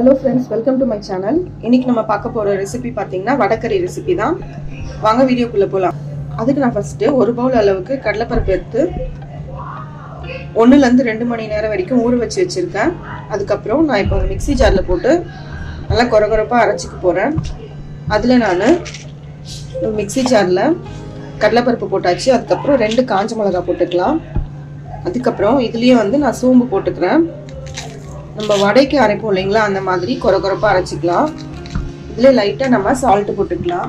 hello friends welcome to my channel இன்னைக்கு நம்ம பார்க்க போகிற ரெசிபி பார்த்தீங்கன்னா வடக்கறி ரெசிபி தான் வாங்க வீடியோக்குள்ளே போகலாம் அதுக்கு நான் ஃபஸ்ட்டு ஒரு பவுல் அளவுக்கு கடலைப்பருப்பு எடுத்து ஒன்றுலேருந்து ரெண்டு மணி நேரம் வரைக்கும் ஊற வச்சு வச்சுருக்கேன் அதுக்கப்புறம் நான் இப்போ மிக்ஸி ஜாரில் போட்டு நல்லா கொரகொரப்பாக அரைச்சிக்க போகிறேன் அதில் நான் மிக்ஸி ஜாரில் கடலைப்பருப்பு போட்டாச்சு அதுக்கப்புறம் ரெண்டு காஞ்ச மிளகா போட்டுக்கலாம் அதுக்கப்புறம் இதுலேயே வந்து நான் சோம்பு போட்டுக்கிறேன் நம்ம வடைக்கு அரைப்போம் இல்லைங்களா அந்த மாதிரி கொர கொரப்பாக அரைச்சிக்கலாம் இதில் லைட்டாக நம்ம சால்ட்டு போட்டுக்கலாம்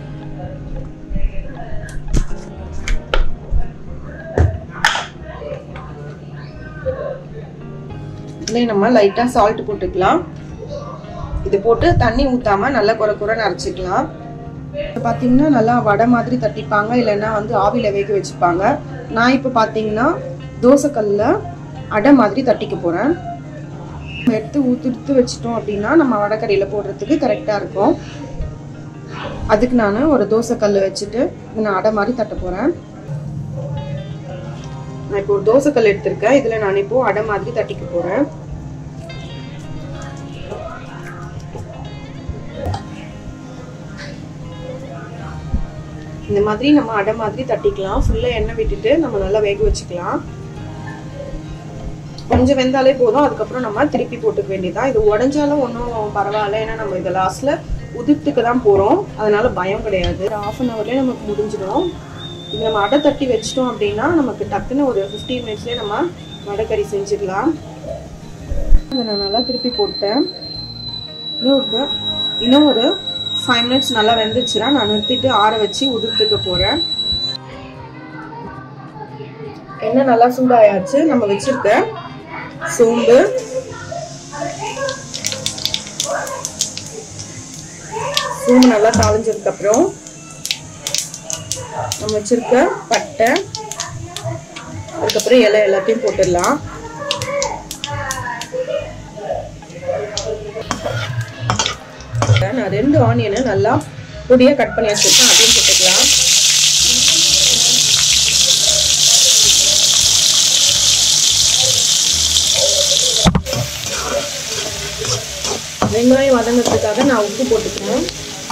இதுலேயே நம்ம லைட்டாக சால்ட் போட்டுக்கலாம் இது போட்டு தண்ணி ஊற்றாம நல்லா குறை குறைன்னு அரைச்சிக்கலாம் பார்த்தீங்கன்னா நல்லா வடை மாதிரி தட்டிப்பாங்க இல்லைன்னா வந்து ஆவியில் வேக வச்சுப்பாங்க நான் இப்போ பார்த்தீங்கன்னா தோசைக்கல்லில் அடை மாதிரி தட்டிக்க போகிறேன் எடுத்து ஊற்றுடுத்து வச்சிட்டோம் அப்படின்னா நம்ம வடக்கறியில் போடுறதுக்கு கரெக்டாக இருக்கும் அதுக்கு நான் ஒரு தோசை கல் வச்சுட்டு நான் அடை மாதிரி தட்ட போகிறேன் நான் இப்போ ஒரு தோசை கல் எடுத்திருக்கேன் இதில் நான் இப்போ அடை மாதிரி தட்டிக்க போகிறேன் இந்த மாதிரி நம்ம அடை மாதிரி தட்டிக்கலாம் ஃபுல்லாக எண்ணெய் விட்டுட்டு நம்ம நல்லா வேக வச்சுக்கலாம் கொஞ்சம் வெந்தாலே போதும் அதுக்கப்புறம் நம்ம திருப்பி போட்டுக்க வேண்டியதான் இது உடஞ்சாலும் ஒன்றும் பரவாயில்ல ஏன்னா நம்ம இதை லாஸ்ட்டில் உதிர்த்துக்கு தான் போகிறோம் அதனால பயம் கிடையாது ஆஃப் அன் ஹவர்லேயே நமக்கு முடிஞ்சிடும் இது நம்ம அடை தட்டி வச்சிட்டோம் அப்படின்னா நமக்கு டக்குன்னு ஒரு ஃபிஃப்டீன் மினிட்ஸ்லேயே நம்ம வடைக்கறி செஞ்சிடலாம் அதை நான் நல்லா திருப்பி போட்டேன் இன்னொரு இன்னும் ஒரு ஃபைவ் மினிட்ஸ் நல்லா வெந்துச்சுன்னா நான் நிறுத்திட்டு ஆற வச்சு உதிர்த்துக்க போகிறேன் எண்ணெய் நல்லா சூடாயாச்சு நம்ம வச்சிருக்க சோம்பு சோம்பு நல்லா தாளிஞ்சதுக்கு அப்புறம் நம்ம வச்சிருக்க பட்டை அதுக்கப்புறம் இலை எல்லாத்தையும் போட்டுடலாம் நான் ரெண்டு ஆனியனை நல்லா பொடியாக கட் பண்ணி வச்சிருக்கேன் அதையும் போட்டுக்கலாம் வெங்காயம் வதங்கிறதுக்காக நான் உப்பு போட்டுக்கிறேன்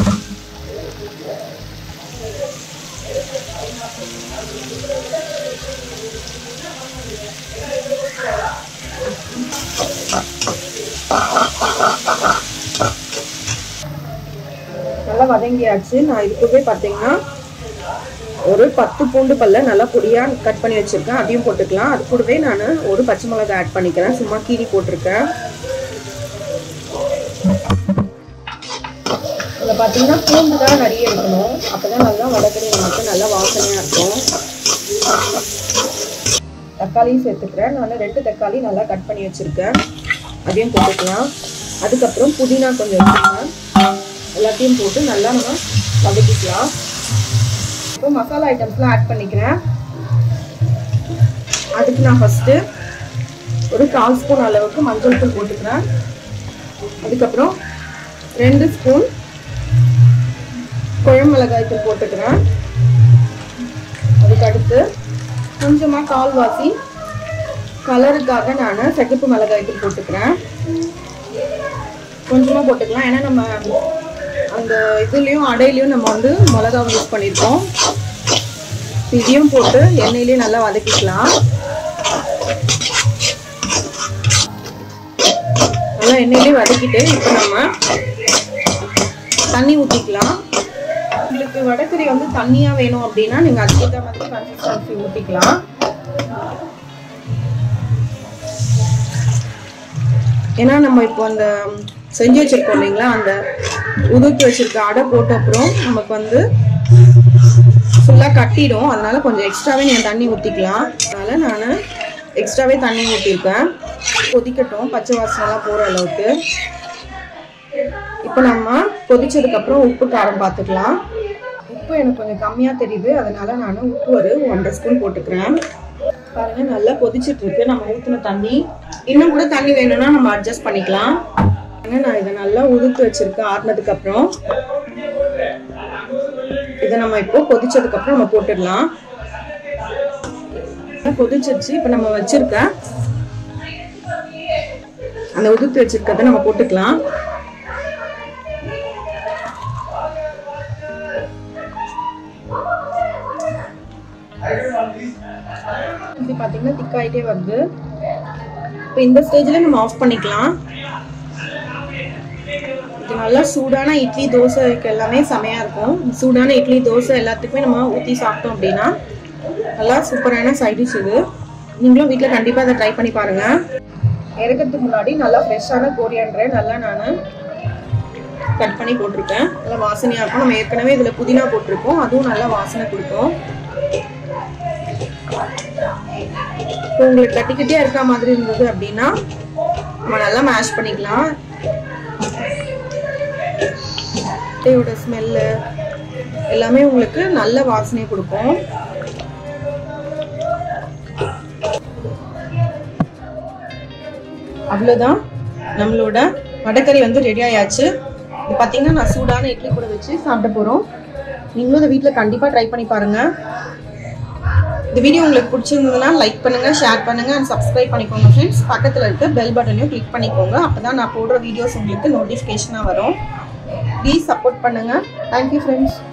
நல்லா வதங்கியாச்சு நான் இதுக்குவே பார்த்தீங்கன்னா ஒரு பத்து பூண்டு பல்ல நல்லா பொடியாக கட் பண்ணி வச்சுருக்கேன் அதையும் போட்டுக்கலாம் அது கூடவே நான் ஒரு பச்சை மிளகாய் ஆட் பண்ணிக்கிறேன் சும்மா கீரி போட்டிருக்கேன் இதில் பார்த்தீங்கன்னா பூண்டு தான் நிறைய இருக்கணும் அப்போ தான் நல்லா வடக்கறி நமக்கு நல்லா வாசனையாக இருக்கும் தக்காளியும் சேர்த்துக்கிறேன் நான் ரெண்டு தக்காளி நல்லா கட் பண்ணி வச்சுருக்கேன் அதையும் போட்டுக்கலாம் அதுக்கப்புறம் புதினா கொஞ்சம் வச்சுருக்கேன் எல்லாத்தையும் போட்டு நல்லா நம்ம வதக்கிக்கலாம் இப்போ மசாலா ஐட்டம்ஸ்லாம் ஆட் பண்ணிக்கிறேன் அதுக்கு நான் ஃபஸ்ட்டு ஒரு கால் ஸ்பூன் அளவுக்கு மஞ்சள் தூள் போட்டுக்கிறேன் அதுக்கப்புறம் ரெண்டு ஸ்பூன் குழம்பு மிளகாய் தூள் போட்டுக்கிறேன் அதுக்கு அடுத்து கொஞ்சமாக கால்வாசி கலருக்காக நான் சிகப்பு மிளகாய் தூள் போட்டுக்கிறேன் கொஞ்சமாக போட்டுக்கலாம் ஏன்னா நம்ம அந்த இதுலேயும் அடையிலையும் நம்ம வந்து மிளகா யூஸ் பண்ணியிருக்கோம் இதையும் போட்டு எண்ணெயிலேயே நல்லா வதக்கிக்கலாம் நல்லா எண்ணெயிலேயே வதக்கிட்டு இப்போ நம்ம தண்ணி ஊற்றிக்கலாம் உங்களுக்கு வடக்கறி வந்து தண்ணியாக வேணும் அப்படின்னா நீங்கள் அதுக்கேற்ற மாதிரி கன்சிஸ்டன்சி ஊற்றிக்கலாம் ஏன்னா நம்ம இப்போ அந்த செஞ்சு வச்சிருக்கோம் இல்லைங்களா அந்த உதுக்கி வச்சிருக்க அடை போட்ட அப்புறம் நமக்கு வந்து ஃபுல்லாக கட்டிடும் அதனால கொஞ்சம் எக்ஸ்ட்ராவே நீங்கள் தண்ணி ஊற்றிக்கலாம் அதனால நான் எக்ஸ்ட்ராவே தண்ணி ஊற்றிருக்கேன் கொதிக்கட்டும் பச்சை வாசனைலாம் போகிற அளவுக்கு இப்போ நம்ம கொதிச்சதுக்கப்புறம் உப்பு காரம் பார்த்துக்கலாம் உப்பு எனக்கு கொஞ்சம் கம்மியாக தெரியுது அதனால நான் உப்பு ஒரு ஒன்றரை ஸ்பூன் போட்டுக்கிறேன் பாருங்க நல்லா கொதிச்சிட்டு இருக்கு நம்ம ஊற்றின தண்ணி இன்னும் கூட தண்ணி வேணும்னா நம்ம அட்ஜஸ்ட் பண்ணிக்கலாம் நான் இதை நல்லா உதுத்து வச்சிருக்கேன் ஆறுனதுக்கு அப்புறம் இதை நம்ம இப்போ கொதிச்சதுக்கு அப்புறம் நம்ம போட்டுடலாம் கொதிச்சிருச்சு இப்போ நம்ம வச்சிருக்க அந்த உதுத்து வச்சிருக்கிறத நம்ம போட்டுக்கலாம் இது பார்த்தீங்கன்னா திக்காயிட்டே வருது இப்போ இந்த ஸ்டேஜில் நம்ம ஆஃப் பண்ணிக்கலாம் இது நல்லா சூடான இட்லி தோசைக்கு எல்லாமே செமையாக இருக்கும் சூடான இட்லி தோசை எல்லாத்துக்குமே நம்ம ஊற்றி சாப்பிட்டோம் அப்படின்னா நல்லா சூப்பரான சைட் டிஷ் இது நீங்களும் வீட்டில் கண்டிப்பாக அதை ட்ரை பண்ணி பாருங்கள் இறக்கிறதுக்கு முன்னாடி நல்லா ஃப்ரெஷ்ஷான கோரியாண்டரை நல்லா நான் கட் பண்ணி போட்டிருக்கேன் நல்லா வாசனையாக இருக்கும் நம்ம ஏற்கனவே இதில் புதினா போட்டிருக்கோம் அதுவும் நல்லா வாசனை கொடுக்கும் இப்போ உங்களுக்கு கட்டிக்கிட்டே இருக்க மாதிரி இருந்தது அப்படின்னா நம்ம நல்லா மேஷ் பண்ணிக்கலாம் முட்டையோட ஸ்மெல்லு எல்லாமே உங்களுக்கு நல்ல வாசனையை கொடுக்கும் அவ்வளோதான் நம்மளோட வடக்கறி வந்து ரெடி ஆயாச்சு இது பார்த்தீங்கன்னா நான் சூடான இட்லி கூட வச்சு சாப்பிட போகிறோம் நீங்களும் இதை வீட்டில் கண்டிப்பாக ட்ரை பண்ணி பாருங்கள் இந்த வீடியோ உங்களுக்கு பிடிச்சிருந்ததுன்னா லைக் பண்ணுங்கள் ஷேர் பண்ணுங்கள் அண்ட் சப்ஸ்கிரைப் பண்ணிக்கோங்க ஃப்ரெண்ட்ஸ் பக்கத்தில் இருக்க பெல் பட்டனையும் கிளிக் பண்ணிக்கோங்க அப்போ தான் நான் போடுற வீடியோஸ் உங்களுக்கு நோட்டிஃபிகேஷனாக வரும் ப்ளீஸ் சப்போர்ட் பண்ணுங்கள் தேங்க்யூ ஃப்ரெண்ட்ஸ்